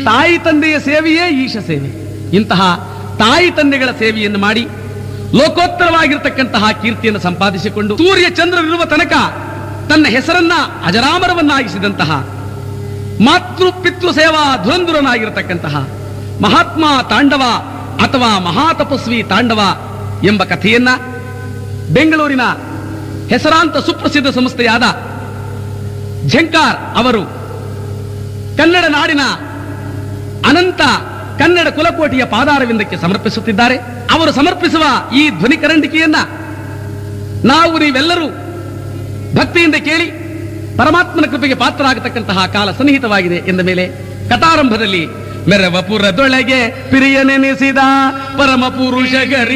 ತಾಯಿ ತಂದೆಯ ಸೇವೆಯೇ ಈಶ ಸೇವೆ ಇಂತಹ ತಾಯಿ ತಂದೆಗಳ ಸೇವೆಯನ್ನು ಮಾಡಿ ಲೋಕೋತ್ತರವಾಗಿರತಕ್ಕಂತಹ ಕೀರ್ತಿಯನ್ನು ಸಂಪಾದಿಸಿಕೊಂಡು ಸೂರ್ಯ ಚಂದ್ರರಿರುವ ತನಕ ತನ್ನ ಹೆಸರನ್ನ ಅಜರಾಮರವನ್ನಾಗಿಸಿದಂತಹ ಮಾತೃ ಪಿತೃ ಸೇವಾ ಧುರಂಧುರನಾಗಿರತಕ್ಕಂತಹ ಮಹಾತ್ಮ ತಾಂಡವ ಅಥವಾ ಮಹಾತಪಸ್ವಿ ತಾಂಡವ ಎಂಬ ಕಥೆಯನ್ನ ಬೆಂಗಳೂರಿನ ಹೆಸರಾಂತ ಸುಪ್ರಸಿದ್ಧ ಸಂಸ್ಥೆಯಾದ ಝಂಕಾರ್ ಅವರು ಕನ್ನಡ ನಾಡಿನ ಅನಂತ ಕನ್ನಡ ಕುಲಕೋಟಿಯ ಪಾದಾರವಿಂದಕ್ಕೆ ಸಮರ್ಪಿಸುತ್ತಿದ್ದಾರೆ ಅವರು ಸಮರ್ಪಿಸುವ ಈ ಧ್ವನಿಕರಂಡಿಕೆಯನ್ನ ನಾವು ನೀವೆಲ್ಲರೂ ಭಕ್ತಿಯಿಂದ ಕೇಳಿ ಪರಮಾತ್ಮನ ಕೃಪೆಗೆ ಪಾತ್ರರಾಗತಕ್ಕಂತಹ ಕಾಲ ಸನ್ನಿಹಿತವಾಗಿದೆ ಎಂದ ಮೇಲೆ ಕಥಾರಂಭದಲ್ಲಿ ಮೆರವಪುರದೊಳಗೆ ಪ್ರಿಯನೆನಿಸಿದ ಪರಮ ಪುರುಷ ಗರಿ